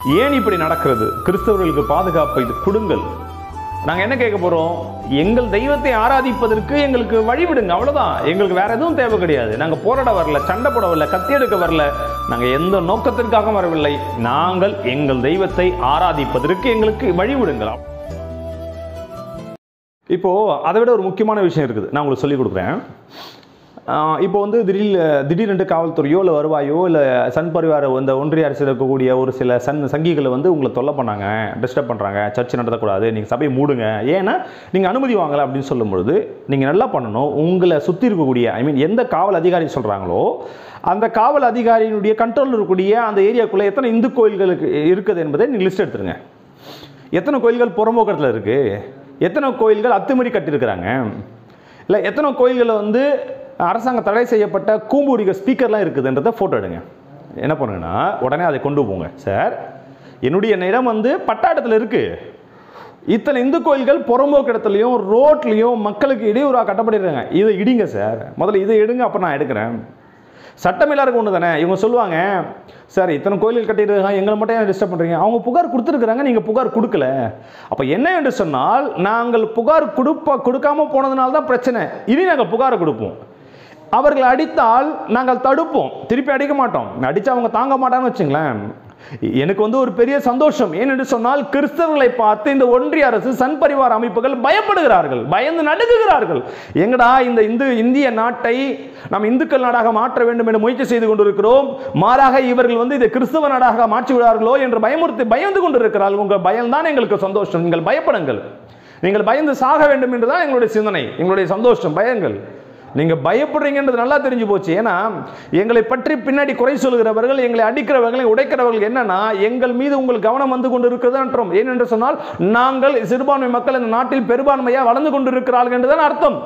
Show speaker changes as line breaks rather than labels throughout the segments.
ஏன் இப்படி நடக்கிறது கிறிஸ்தவர்களுக்கு பாதுகாப்பை இது கொடுங்கள் நாங்க என்ன கேட்க போறோம் எங்கள் தெய்வத்தை ஆராதிப்பதற்கு எங்களுக்கு வழிவிடுங்க அவ்வளவுதான் எங்களுக்கு வேற எதுவும் தேவை கிடையாது நாங்க போராட வரல சண்டை போட வரல கத்தி எடுக்க வரல நாங்க எந்த நோக்கத்திற்காக வரவில்லை நாங்கள் எங்கள் தெய்வத்தை ஆராதிப்பதற்கு எங்களுக்கு வழிவிடுங்கள் இப்போ அதை விட ஒரு முக்கியமான விஷயம் இருக்குது நான் உங்களுக்கு சொல்லிக் கொடுக்குறேன் ஆஹ் இப்போ வந்து திடீர் திடீரென்று காவல்துறையோ இல்லை வருவாயோ இல்லை சன் பரிவார இந்த ஒன்றிய அரசில் இருக்கக்கூடிய ஒரு சில சன் சங்கிகளை வந்து உங்களை தொல்லை பண்ணாங்க டிஸ்டர்ப் பண்ணுறாங்க சர்ச் நடத்தக்கூடாது நீங்கள் சபையை மூடுங்க ஏன்னா நீங்கள் அனுமதி வாங்கலை அப்படின்னு சொல்லும் பொழுது நீங்கள் நல்லா பண்ணணும் உங்களை சுற்றி இருக்கக்கூடிய ஐ மீன் எந்த காவல் அதிகாரி சொல்கிறாங்களோ அந்த காவல் அதிகாரியினுடைய கண்ட்ரோல் இருக்கக்கூடிய அந்த ஏரியாக்குள்ளே எத்தனை இந்து கோயில்களுக்கு இருக்குது என்பதை நீங்கள் லிஸ்ட் எடுத்துருங்க எத்தனை கோயில்கள் புறம்போக்கத்தில் இருக்குது எத்தனை கோயில்கள் அத்துமீறி கட்டியிருக்கிறாங்க இல்லை எத்தனை கோயில்களில் வந்து அரசாங்க தடை செய்யப்பட்ட கூம்பூரிக ஸ்பீக்கர்லாம் இருக்குதுன்றத ஃபோட்டோ எடுங்க என்ன பண்ணுங்கன்னா உடனே அதை கொண்டு போங்க சார் என்னுடைய இடம் வந்து பட்டாட்டத்தில் இருக்குது இத்தனை இந்து கோயில்கள் புறம்போக்கு இடத்துலையும் ரோட்லையும் மக்களுக்கு இடையூறாக கட்டப்பட்டிருக்காங்க இதை இடிங்க சார் முதல்ல இதை எடுங்க அப்புறம் நான் எடுக்கிறேன் சட்டம் எல்லாருக்கும் ஒன்று தானே இவங்க சொல்லுவாங்க சார் இத்தனை கோயில்கள் கட்டியிருக்காங்க எங்களை மட்டும் ஏன் டிஸ்டர்ப் பண்ணுறீங்க அவங்க புகார் கொடுத்துருக்குறாங்க நீங்கள் புகார் கொடுக்கல அப்போ என்ன என்று சொன்னால் நாங்கள் புகார் கொடுப்ப கொடுக்காம போனதுனால தான் பிரச்சனை இனி நாங்கள் புகாரை கொடுப்போம் அவர்கள் அடித்தால் நாங்கள் தடுப்போம் திருப்பி அடிக்க மாட்டோம் அடித்து அவங்க தாங்க மாட்டான்னு வச்சுங்களேன் எனக்கு வந்து ஒரு பெரிய சந்தோஷம் ஏனென்று சொன்னால் கிறிஸ்தவர்களை பார்த்து இந்த ஒன்றிய அரசு சன் பரிவார அமைப்புகள் பயப்படுகிறார்கள் பயந்து நடுங்குகிறார்கள் எங்கடா இந்த இந்து இந்திய நாட்டை நாம் இந்துக்கள் நாடாக மாற்ற வேண்டும் என்று முயற்சி செய்து கொண்டிருக்கிறோம் மாறாக இவர்கள் வந்து இதை கிறிஸ்தவ நாடாக மாற்றி விடார்களோ என்று பயமுறுத்தி பயந்து கொண்டிருக்கிறார்கள் உங்கள் பயம்தான் எங்களுக்கு சந்தோஷம் நீங்கள் பயப்படுங்கள் நீங்கள் பயந்து சாக வேண்டும் என்றுதான் எங்களுடைய சிந்தனை எங்களுடைய சந்தோஷம் பயங்கள் நீங்க பயப்படுறீங்கன்றது நல்லா தெரிஞ்சு போச்சு ஏன்னா எங்களை பற்றி பின்னாடி குறை சொல்கிறவர்கள் எங்களை அடிக்கிறவர்களை உடைக்கிறவர்கள் என்னன்னா எங்கள் மீது உங்கள் கவனம் வந்து கொண்டு இருக்கிறதுன்றோம் ஏனென்று சொன்னால் நாங்கள் சிறுபான்மை மக்கள் இந்த நாட்டில் பெரும்பான்மையாக வளர்ந்து கொண்டிருக்கிறார்கள் என்றுதான் அர்த்தம்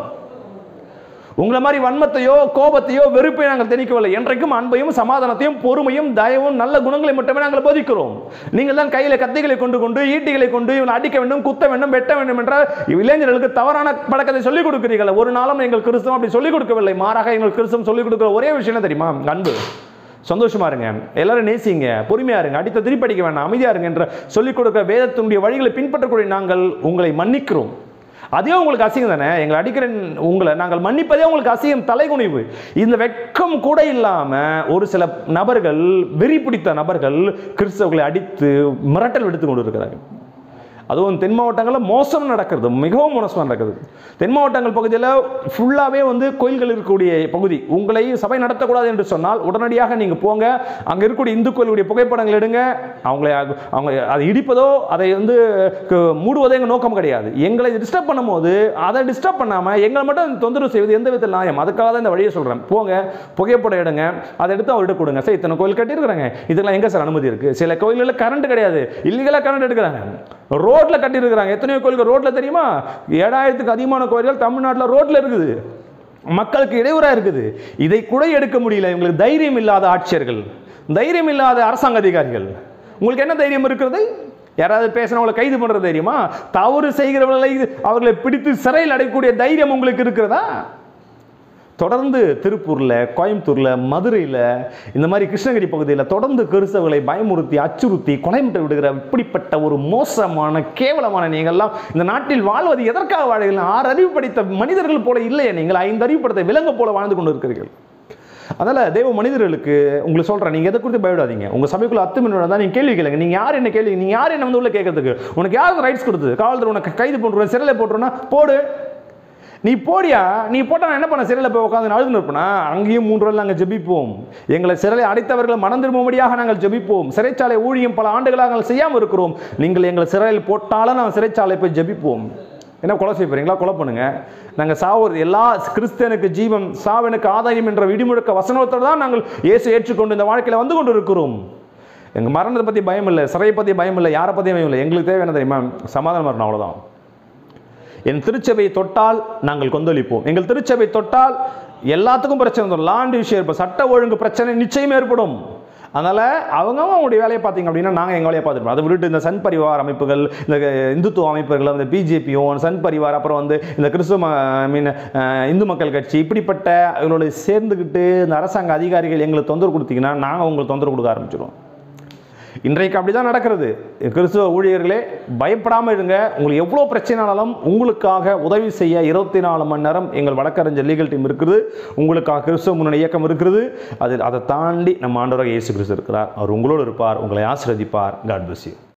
உங்களை மாதிரி வன்மத்தையோ கோபத்தையோ வெறுப்பையோ நாங்கள் திணிக்கவில்லை என்றைக்கும் அன்பையும் சமாதானத்தையும் பொறுமையும் தயவும் நல்ல குணங்களை மட்டுமே நாங்கள் போதிக்கிறோம் நீங்கள் தான் கையில் கத்திகளை கொண்டு கொண்டு ஈட்டிகளை கொண்டு இவனை அடிக்க வேண்டும் குத்த வேண்டும் வெட்ட வேண்டும் என்ற இளைஞர்களுக்கு தவறான பழக்கத்தை சொல்லிக் கொடுக்கிறீர்கள் ஒரு நாளும் எங்கள் கிறிஸ்தவம் அப்படி சொல்லிக் கொடுக்கவில்லை மாறாக எங்கள் கிறிஸ்தவம் சொல்லிக் கொடுக்கிற ஒரே விஷயம் என்ன தெரியுமா அன்பு சந்தோஷமா இருங்க எல்லாரும் நேசிங்க பொறுமையா இருங்க அடித்த திருப்பி அடிக்க வேண்டாம் அமைதியா இருங்க என்ற சொல்லிக் கொடுக்கிற வேதத்தினுடைய வழிகளை பின்பற்றக்கூடிய நாங்கள் உங்களை மன்னிக்கிறோம் அதே உங்களுக்கு அசிங்கம் தானே எங்களை அடிக்கிற உங்களை நாங்கள் மன்னிப்பதே உங்களுக்கு அசிங்கம் தலைகுனிவு இந்த வெட்கம் கூட இல்லாம ஒரு சில நபர்கள் வெறி பிடித்த நபர்கள் கிறிஸ்தவர்களை அடித்து மிரட்டல் விடுத்து கொண்டு இருக்கிறார்கள் அதுவும் தென் மாவட்டங்களில் மோசம் நடக்கிறது மிகவும் மோசமாக நடக்குது தென் மாவட்டங்கள் பகுதியில் ஃபுல்லாகவே வந்து கோயில்கள் இருக்கக்கூடிய பகுதி உங்களை சபை நடத்தக்கூடாது என்று சொன்னால் உடனடியாக நீங்கள் போங்க அங்கே இருக்கக்கூடிய இந்து கோயிலுடைய புகைப்படங்கள் எடுங்க அவங்களை அவங்க அதை இடிப்பதோ அதை வந்து க- மூடுவதோ எங்கள் நோக்கம் கிடையாது எங்களை டிஸ்டர்ப் பண்ணும்போது அதை டிஸ்டர்ப் பண்ணாமல் எங்களை மட்டும் தொந்தரவு செய்வது எந்த விதத்தில் நியாயம் அதுக்காக தான் இந்த வழியை சொல்கிறேன் போங்க புகைப்படம் எடுங்க அதை எடுத்து அவர்கிட்ட கொடுங்க சார் இத்தனை கோயில் கட்டியிருக்கிறாங்க இதெல்லாம் எங்கே சார் அனுமதி இருக்குது சில கோயில்களில் கரண்ட் கிடையாது இல்லீகலாக கரண்ட் எடுக்கிறாங்க ரோட்டில் கட்டியிருக்கிறாங்க எத்தனையோ கோயில்கள் ரோட்டில் தெரியுமா ஏழாயிரத்துக்கு அதிகமான கோயில்கள் தமிழ்நாட்டில் ரோட்டில் இருக்குது மக்களுக்கு இடையூறாக இருக்குது இதை கூட எடுக்க முடியல இவங்களுக்கு தைரியம் இல்லாத ஆட்சியர்கள் தைரியம் இல்லாத அரசாங்க அதிகாரிகள் உங்களுக்கு என்ன தைரியம் இருக்கிறது யாராவது பேசினவங்களை கைது பண்ணுறது தெரியுமா தவறு செய்கிறவர்களை அவர்களை பிடித்து சிறையில் அடைக்கக்கூடிய தைரியம் உங்களுக்கு இருக்கிறதா தொடர்ந்து திருப்பூரில் கோயம்புத்தூரில் மதுரையில் இந்த மாதிரி கிருஷ்ணகிரி பகுதியில் தொடர்ந்து கிறிஸ்தவர்களை பயமுறுத்தி அச்சுறுத்தி கொலைமிட்டு விடுகிற இப்படிப்பட்ட ஒரு மோசமான கேவலமான நீங்கள்லாம் இந்த நாட்டில் வாழ்வது எதற்காக வாழ்கிறீர்கள் ஆறு அறிவு படித்த மனிதர்கள் போல இல்லையே நீங்கள் ஐந்து அறிவு படைத்த விலங்கு போல வாழ்ந்து கொண்டு இருக்கிறீர்கள் அதனால் தேவ மனிதர்களுக்கு உங்களுக்கு சொல்கிறேன் நீங்கள் எதை குறித்து பயப்படாதீங்க உங்கள் சபைக்குள்ள அத்துமீறி தான் நீங்கள் கேள்வி கேளுங்க நீங்கள் யார் என்ன கேள்வி நீங்கள் யார் என்ன வந்து உள்ள கேட்கறதுக்கு உனக்கு யார் ரைட்ஸ் கொடுத்தது காவல்துறை உனக்கு கைது பண்ணுறோம் சிறையில் போட்டுருன்னா போடு நீ போடியா நீ போட்டா நான் என்ன பண்ண சிறையில் போய் உட்காந்து அழுதுன்னு இருப்பேனா அங்கேயும் மூன்று நாள் நாங்கள் ஜெபிப்போம் எங்களை சிறையில் அடைத்தவர்களை மனம் திரும்பும்படியாக நாங்கள் ஜெபிப்போம் சிறைச்சாலை ஊழியம் பல ஆண்டுகளாக நாங்கள் செய்யாமல் இருக்கிறோம் நீங்கள் எங்களை சிறையில் போட்டாலும் நாங்கள் சிறைச்சாலை போய் ஜெபிப்போம் என்ன கொலை செய்ய போறீங்களா கொலை பண்ணுங்க நாங்கள் சாவது எல்லா கிறிஸ்தனுக்கு ஜீவன் சாவனுக்கு ஆதாயம் என்ற விடிமுழக்க வசனத்தோடு தான் நாங்கள் இயேசு ஏற்றுக்கொண்டு இந்த வாழ்க்கையில் வந்து கொண்டு இருக்கிறோம் எங்கள் மரணத்தை பற்றி பயம் இல்லை சிறையை பற்றி பயம் இல்லை யாரை பற்றியும் பயம் இல்லை எங்களுக்கு தேவை என்ன தெரியுமா சமாதானம் வரணும் அவ்வளோதான் என் திருச்சபையை தொட்டால் நாங்கள் கொந்தளிப்போம் எங்கள் திருச்சபை தொட்டால் எல்லாத்துக்கும் பிரச்சனை வரும் லாண்ட் விஷயம் இப்போ சட்ட ஒழுங்கு பிரச்சனை நிச்சயம் ஏற்படும் அதனால் அவங்க அவங்களுடைய வேலையை பார்த்தீங்க அப்படின்னா நாங்கள் எங்கள் வேலையை பார்த்துருப்போம் அதை விட்டுட்டு இந்த சன் பரிவார் அமைப்புகள் இந்த இந்துத்துவ அமைப்புகள் இந்த பிஜேபியும் சன் பரிவார் அப்புறம் வந்து இந்த கிறிஸ்துவ மீன் இந்து மக்கள் கட்சி இப்படிப்பட்ட இவங்களோட சேர்ந்துக்கிட்டு இந்த அரசாங்க அதிகாரிகள் எங்களுக்கு தொந்தரவு கொடுத்தீங்கன்னா நாங்கள் உங்களுக்கு தொந்தரவு கொடுக்க ஆரம்பிச்சிடுவோம் இன்றைக்கு அப்படி தான் நடக்கிறது கிறிஸ்துவ ஊழியர்களே பயப்படாமல் இருங்க உங்களுக்கு எவ்வளோ பிரச்சனைனாலும் உங்களுக்காக உதவி செய்ய இருபத்தி நாலு மணி நேரம் எங்கள் வழக்கறிஞர் லீகல் டீம் இருக்குது உங்களுக்காக கிறிஸ்துவ முன்னணி இயக்கம் இருக்குது அது அதை தாண்டி நம்ம ஆண்டவராக இயேசு கிறிஸ்து இருக்கிறார் அவர் உங்களோடு இருப்பார் உங்களை ஆசிரதிப்பார் காட் bless you